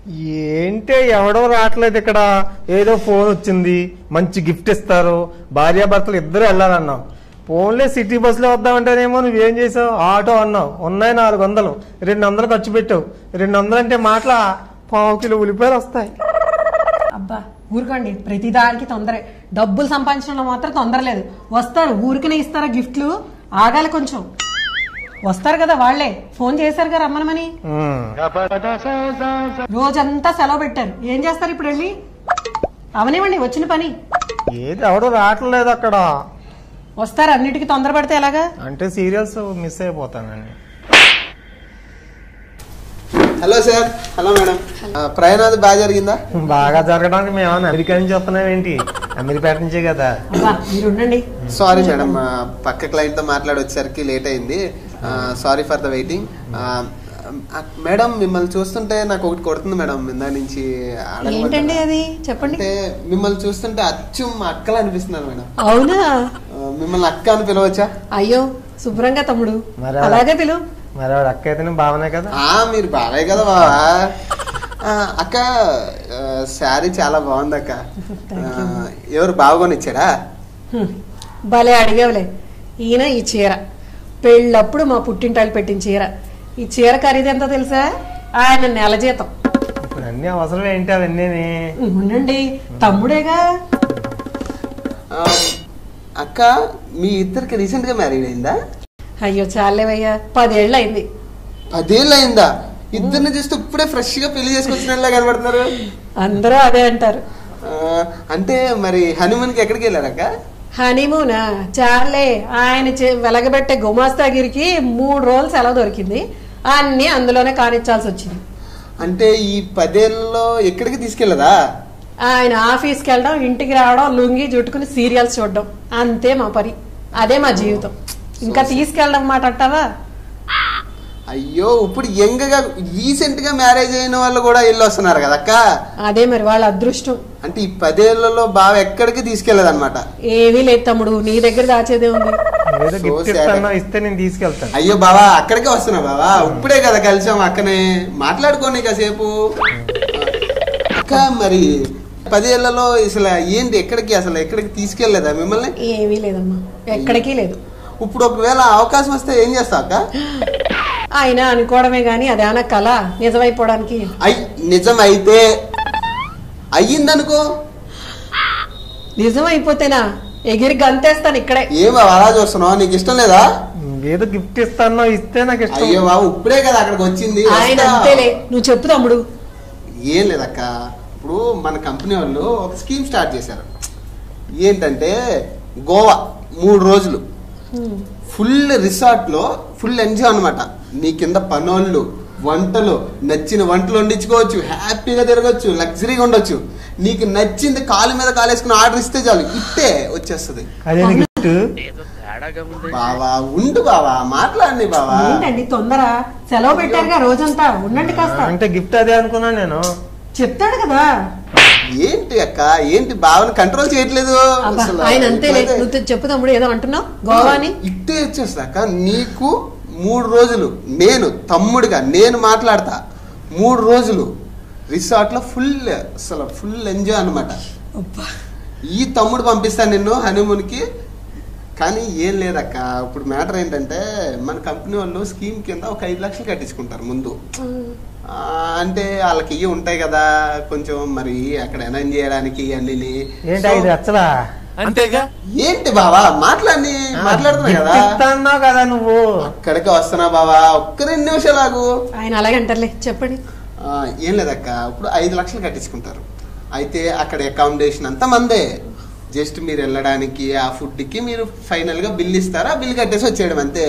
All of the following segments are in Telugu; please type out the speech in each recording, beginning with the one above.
ఏంటే ఎవడో రావట్లేదు ఇక్కడ ఏదో ఫోన్ వచ్చింది మంచి గిఫ్ట్ ఇస్తారు భార్యాభర్తలు ఇద్దరు వెళ్ళాలన్నావు ఫోన్లే సిటీ బస్సులో వద్దామంటేనేమో నువ్వేం చేసావు ఆటో అన్నావు ఉన్నాయి నాలుగు వందలు రెండు వందలు ఖర్చు పెట్టావు రెండు వందలు అంటే మాటల పావు కిలో ఉల్లిపాయలు వస్తాయి అబ్బా ఊరుకోండి ప్రతిదానికి తొందరే డబ్బులు సంపాదించడంలో మాత్రం తొందర లేదు వస్తారు ఊరికనే ఇస్తారా గిఫ్ట్లు ఆగాలి కొంచెం వస్తారు కదా వాళ్ళే ఫోన్ చేశారు కదా రమ్మనమని ఉమ్. రోజంతా సెలవు పెట్టారు ఏం చేస్తారు ఇప్పుడు వెళ్ళి అవనివ్వండి వచ్చిన పని ఏది ఎవడో రావట్లేదు అక్కడ వస్తారు అన్నిటికీ తొందర పడితే ఎలాగా అంటే సీరియల్స్ మిస్ అయిపోతానని హలో సార్ హలో మేడం ఆ, ప్రయాణం అది బాగా జరిగిందా బాగా జరగడానికి మేము ఏమన్నా అమెరికా నుంచి వస్తున్నాం ఏంటి అమెరికా నుంచే కదా అబ్బా మీరు ఉండండి సారీ మేడం ఆ, పక్క క్లయింట్ తో మాట్లాడి వచ్చేసరికి లేట్ అయింది sorry for the waiting madam మిమ్మల్ని చూస్తుంటే నాకు ఒకటి కొడుతుంది మేడం ఇందా నుంచి అడగమంటారా? ఏంటండి అది చెప్పండి అంటే మిమ్మల్ని చూస్తుంటే అచ్చం మా అక్కలు అనిపిస్తున్నారు మేడం అవునా ఆ, మిమ్మల్ని అక్క అని పిలవచ్చా అయ్యో శుభ్రంగా తమ్ముడు మరి అలాగే పిలు మరి వాడు అక్క అయితేనే బావనే కదా ఆ మీరు బాగానే కదా బావా ఆ, అక్క శారీ చాలా బాగుంది అక్క ఆ, ఎవరు బాగుకొని ఇచ్చాడా హ్మ్. భలే అడిగేవలే ఈయన ఈ చీర పెళ్ళప్పుడు మా పుట్టింటాలు పెట్టిన చీర ఈ చీర ఖరీదు ఎంతో తెలుసా ఆయన నెల జీతం ఇప్పుడు అన్ని అవసరం ఏంటి అవన్నీ ఉండండి తమ్ముడేగా ఆ, అక్క మీ ఇద్దరికి రీసెంట్ గా మ్యారీడ్ అయిందా అయ్యో చాలేవయ్యా పదేళ్ళు అయింది పదేళ్ళు అయిందా ఇద్దరిని చూస్తే ఇప్పుడే ఫ్రెష్ గా పెళ్లి చేసుకొచ్చినలా కనబడుతున్నారు అందరూ అదే అంటారు ఆ, అంటే మరి హనుమాన్ కి ఎక్కడికి వెళ్ళారక్క హనీమూనా చాలే ఆయన చే- వెలగబెట్టే గుమాస్తాగిరికి మూడు రోజులు సెలవు దొరికింది అన్ని అందులోనే కానిచ్చాల్సి వచ్చింది అంటే ఈ పదేళ్ళలో ఎక్కడికి తీసుకెళ్ళదా ఆయన ఆఫీస్కి వెళ్ళడం ఇంటికి రావడం లుంగి చుట్టుకుని సీరియల్స్ చూడడం అంతే మా పని అదే మా జీవితం ఇంకా తీసుకెళ్ళడం మాట అంటావా అయ్యో ఇప్పుడు యంగ్ గా రీసెంట్ గా మ్యారేజ్ అయిన వాళ్ళు కూడా వెళ్ళి వస్తున్నారు కదక్క అదే మరి వాళ్ళ అదృష్టం అంటే ఈ పదేళ్లలో బావ ఎక్కడికి తీసుకెళ్లేదన్నమాట ఏమీ లేదు తమ్ముడు నీ దగ్గర దాచేదే ఉంది ఏదో So గిఫ్ట్ sad. ఇస్తానో ఇస్తే నేను తీసుకెళ్తాను అయ్యో బావా అక్కడికే వస్తున్నా బావా ఇప్పుడే కదా కలిసాం అక్కనే మాట్లాడుకోండి కాసేపు అక్క మరి పదేళ్లలో అసలు ఏంటి ఎక్కడికి అసలు ఎక్కడికి తీసుకెళ్లేదా మిమ్మల్ని ఏమీ లేదమ్మా ఎక్కడికి లేదు ఇప్పుడు ఒకవేళ అవకాశం వస్తే ఏం చేస్తావు అక్క ఆయన అనుకోవడమే గాని అదేమన్నా కళ నిజమైపోవడానికి అయ్ నిజం అయితే అయ్యిందనుకో నిజం అయిపోతేనా ఎగిరి గంతేస్తాను ఇక్కడే ఏం బావ అలా చూస్తున్నావు నీకు ఇష్టం లేదా ఏదో గిఫ్ట్ ఇస్తానో ఇస్తే నాకు ఇష్టం అయ్యో బాబు ఇప్పుడే కదా అక్కడికి వచ్చింది ఆయన వస్తా. అంతేలే నువ్వు చెప్పు తమ్ముడు ఏం లేదక్క ఇప్పుడు మన కంపెనీ వాళ్ళు ఒక స్కీమ్ స్టార్ట్ చేశారు ఏంటంటే గోవా మూడు రోజులు ఫుల్ రిసార్ట్ లో ఫుల్ ఎంజాయ్ అన్నమాట నీ కింద పనోళ్ళు వంటలు నచ్చిన వంటలు వండించుకోవచ్చు హ్యాపీగా తిరగచ్చు లగ్జరీగా ఉండొచ్చు నీకు నచ్చింది కాలు మీద కాలేసుకుని ఆర్డర్ ఇస్తే చాలు ఇట్టే వచ్చేస్తుంది అదే గిఫ్ట్ బావా ఉండు బావా మాట్లాడండి బావా ఏంటండి తొందర సెలవు పెట్టారుగా రోజంతా ఉండండి కాస్త అంటే గిఫ్ట్ అదే అనుకున్నాను నేను చెప్తాడు కదా ఏంటి అక్క ఏంటి బావని కంట్రోల్ చేయట్లేదు అబ్బా, అసలు ఆయన అంతేలే ఇప్పుడైతే- నువ్వు చెప్పు తమ్ముడు ఏదో అంటున్నావు గోవాని ఇట్టే వచ్చేసాక నీకు మూడు రోజులు నేను తమ్ముడిగా నేను మాట్లాడతా మూడు రోజులు రిసార్ట్ లో ఫుల్ అసలు ఫుల్ ఎంజాయ్ అన్నమాట అబ్బా. ఈ తమ్ముడు పంపిస్తాను నిన్ను హనీమూన్ కి కానీ ఏం లేదక్క ఇప్పుడు మ్యాటర్ ఏంటంటే మన కంపెనీ వాళ్ళు స్కీమ్ కింద ఒక ఐదు లక్షలు కట్టించుకుంటారు ముందు ఆ, అంటే వాళ్ళకి ఇవి ఉంటాయి కదా కొంచెం మరి అక్కడ ఎనర్జ్ చేయడానికి అన్ని ఏంటి ఐదు లక్షలా ఏంటి బావా మాట్లాడి మాట్లాడుతున్నా గిఫ్ట్ కదా ఇస్తాన్నావు కదా నువ్వు అక్కడికి వస్తున్నా బావా ఒక్క రెండు నిమిషాలు ఆగు ఆయన అలాగే అంటారులే చెప్పండి ఆ, ఏం లేదక్క ఇప్పుడు ఐదు లక్షలు కట్టించుకుంటారు అయితే అక్కడ అకామిడేషన్ అంతా మందే జస్ట్ మీరు వెళ్ళడానికి ఆ ఫుడ్ కి మీరు ఫైనల్ గా బిల్ ఇస్తారా బిల్ కట్టేసి వచ్చేయడం అంతే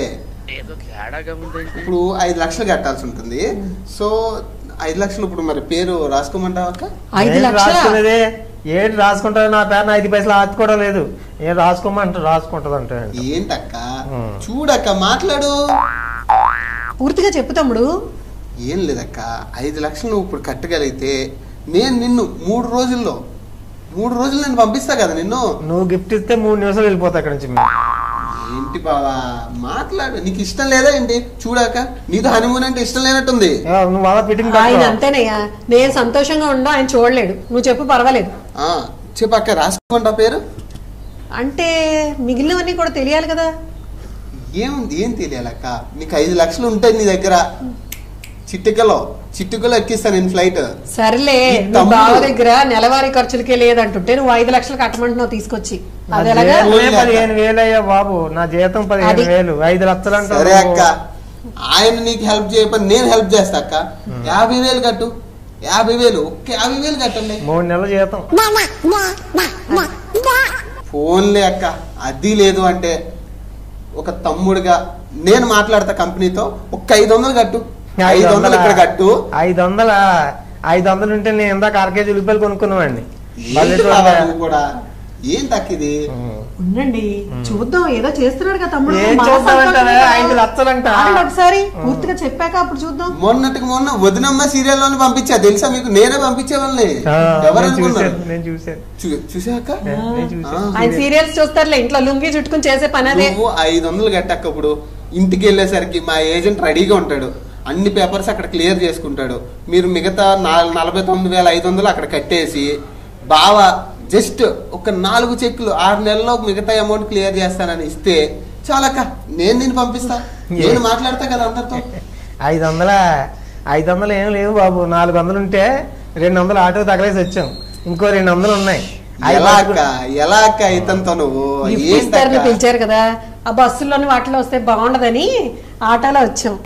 ఇప్పుడు ఐదు లక్షలు కట్టాల్సి ఉంటుంది సో ఐదు లక్షలు ఇప్పుడు మరి పేరు రాసుకోమంటావా అక్క ఐదు ఏంటి లక్షల రాసుకునేది ఏంటి రాసుకుంటారు నా పేరు ఐదు పైసలు ఆచుకోవడం లేదు ఏం రాసుకోమంటే రాసుకుంటది అంటే ఏంటక్క Hmm. చూడక్క మాట్లాడు పూర్తిగా చెప్పు తమ్ముడు ఏం లేదక్క ఐదు లక్షలు నువ్వు ఇప్పుడు కట్టగలిగితే నేను నిన్ను మూడు రోజుల్లో మూడు రోజులు నేను పంపిస్తా కదా నిన్ను నువ్వు గిఫ్ట్ ఇస్తే మూడు నిమిషాలు వెళ్ళిపోతా అక్కడి నుంచి మేము. ఏంటి బావా మాట్లాడు నీకు ఇష్టం లేదా ఏంటి చూడాక నీతో హనీమూన్ అంటే ఇష్టం లేనట్టుంది ఏ, నువ్వు అలా ఫిట్టింగ్ ఆయన అంతేనయ్యా నేను సంతోషంగా ఉండడం ఆయన చూడలేడు నువ్వు చెప్పు పర్వాలేదు ఆ, చెప్పక్క రాసుకోండి ఆ పేరు అంటే మిగిలినవన్నీ కూడా తెలియాలి కదా ఏముంది ఏం తెలియాలక్క నీకు ఐదు లక్షలు ఉంటాయి నీ దగ్గర చిట్టుకలో చిట్టుకలో ఎక్కిస్తాను నేను ఫ్లైట్ సరేలే ఈ నువ్వు తమ్ముడు- బావ దగ్గర నెలవారీ ఖర్చులకే లేదంటుంటే నువ్వు ఐదు లక్షలు కట్టమంటున్నావు తీసుకొచ్చి అది ఎలాగా పదిహేను వేలు అయ్యా బాబు నా జీతం పదిహేను అది- వేలు ఐదు లక్షలు అంటావు సరే నువ్వు. అక్క ఆయన నీకు హెల్ప్ చేయకపోతే నేను హెల్ప్ చేస్తా అక్క యాభై వేలు కట్టు యాభై వేలు ఒక్క యాభై వేలు కట్టండి మూడు నెలల జీతం ఫోన్లే అక్క అది లేదు అంటే ఒక తమ్ముడుగా నేను మాట్లాడతా కంపెనీతో ఒక్క ఐదు వందలు కట్టు ఐదు వందలు ఇక్కడ కట్టు ఐదు వందల ఐదు వందలు ఉంటే నేను ఇందాక అర కేజీ ఉల్లిపాయలు కొనుక్కున్నామండి ఏంటి బాబా నువ్వు కూడా ఏంటి అక్క ఇది ఉండండి చూద్దాం ఏదో చేస్తున్నాడు కదా తమ్ముడు ఏం మన చూద్దామంటావే? సంతోషమే. ఐదు లక్షలంట. ఆగండి ఒకసారి పూర్తిగా చెప్పాక అప్పుడు చూద్దాం మొన్నటికి మొన్న వదినమ్మ సీరియల్ లోనే పంపించా తెలుసా మీకు నేనే పంపించే వాళ్ళని ఆ, ఎవరు నేను చూశాను అనుకున్నారు నేను చూశాను చూ- చూసాక నేను చూశాను ఆయన సీరియల్స్ చూస్తారులే ఇంట్లో లుంగి చుట్టుకుని చేసే పని అదే నువ్వు ఐదు వందలు కట్టక్క ఇప్పుడు ఇంటికి వెళ్ళేసరికి మా ఏజెంట్ రెడీగా ఉంటాడు అన్ని పేపర్స్ అక్కడ క్లియర్ చేసుకుంటాడు మీరు మిగతా నాల్- నలభై తొమ్మిది వేల ఐదు వందలు అక్కడ కట్టేసి బావా జస్ట్ ఒక నాలుగు చెక్కులు ఆరు నెలల్లో మిగతా అమౌంట్ క్లియర్ చేస్తానని ఇస్తే చాలక్క నేను నేను పంపిస్తా నేను మాట్లాడతా కదా అందరితో ఐదు వందల ఐదు వందలు ఏం లేవు బాబు నాలుగు వందలు ఉంటే రెండు వందలు ఆటో తగలేసి వచ్చాం ఇంకో రెండు వందలు ఉన్నాయి అవి ఎలా అక్క పట్టుకుని- ఎలా అక్క ఇతనితో నువ్వు గిఫ్ట్ ఇస్తారని ఏంటక్క పిలిచారు కదా ఆ బస్సుల్లోని వాటిలో వస్తే బాగుండదని ఆటోలో వచ్చాం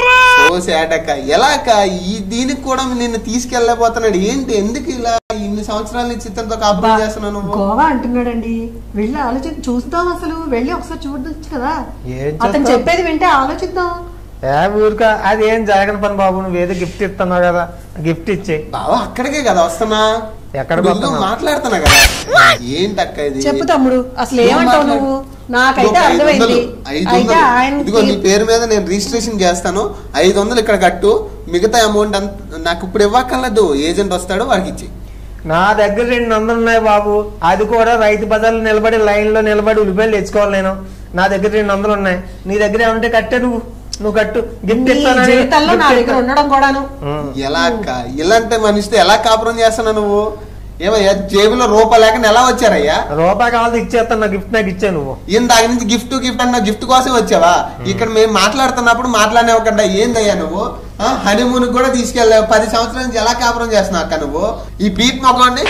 ఓ సేటక్క ఎలా అక్క ఈ దీనికి కూడా నిన్ను తీసుకెళ్ళలేకపోతున్నాడు ఏంటి ఎందుకు ఇలా ఇన్ని సంవత్సరాల నుంచి ఇతనితో కాపురం చేస్తున్నావు నువ్వు గోవా అంటున్నాడండి వెళ్ళి ఆలోచించి చూద్దాం అసలు వెళ్ళి ఒకసారి చూడొచ్చు కదా ఏం అతను చూస్తాం? చెప్పేది వింటే ఆలోచిద్దాం ఏ ఊరిక అది ఏం జరగని పని బాబు నువ్వు ఏదో గిఫ్ట్ ఇస్తున్నావు కదా గిఫ్ట్ ఇచ్చే బావా అక్కడికే కదా వస్తున్నా ఎక్కడికి ముందు వస్తున్నావు? మాట్లాడుతున్నా కదా ఏంటక్క ఇది చెప్పు తమ్ముడు అసలు నువ్వు ఏమంటావు మాట్లాడు. నువ్వు నాకైతే ఒక ఐదు అర్థమైంది వందలు, ఐదు అయితే వందలు. ఆయన ఇదిగో నీ పేరు మీద నేను రిజిస్ట్రేషన్ చేస్తాను ఐదు వందలు ఇక్కడ కట్టు మిగతా అమౌంట్ అంత నాకు ఇప్పుడు ఇవ్వక్కర్లేదు ఏజెంట్ వస్తాడు వాడికి ఇచ్చి నా దగ్గర రెండు వందలు ఉన్నాయి బాబు అది కూడా రైతు బజార్లో నిలబడి లైన్ లో నిలబడి ఉల్లిపాయలు తెచ్చుకోవాలి నేను నా దగ్గర రెండు వందలు ఉన్నాయి నీ దగ్గర ఏమంటే కట్టే నువ్వు నువ్వు కట్టు గిఫ్ట్ నీ ఇస్తానని జీవితంలో నా gift దగ్గర ఇస్తాను. ఉండడం కూడాను ఉం. ఎలా అక్క ఇలాంటి మనిషితో ఎలా కాపురం చేస్తున్నావు నువ్వు ఏమయ్యా జేబులో రూపాయి లేకుండా ఎలా వచ్చారయ్యా రూపాయి కావాలి ఇచ్చేస్తాను నా గిఫ్ట్ నాకు ఇచ్చే నువ్వు ఈయన దాని నుంచి గిఫ్ట్ గిఫ్ట్ అన్న గిఫ్ట్ కోసం వచ్చావా ఇక్కడ మేము మాట్లాడుతున్నప్పుడు మాట్లాడనివ్వకుండా ఏందయ్యా నువ్వు హనీమూన్ కూడా తీసుకెళ్ళావు పది సంవత్సరాల నుంచి ఎలా కాపురం చేస్తున్నావు అక్క నువ్వు ఈ బీప్ మొఖండి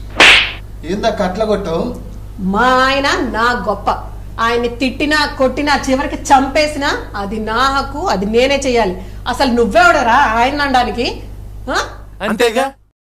ఏందక్క అట్లా కొట్టు మా ఆయన నా గొప్ప ఆయన్ని తిట్టినా కొట్టినా చివరికి చంపేసినా అది నా హక్కు అది నేనే చెయ్యాలి అసలు నువ్వెవడరా ఆయన అనడానికి ఆ? అంతేగా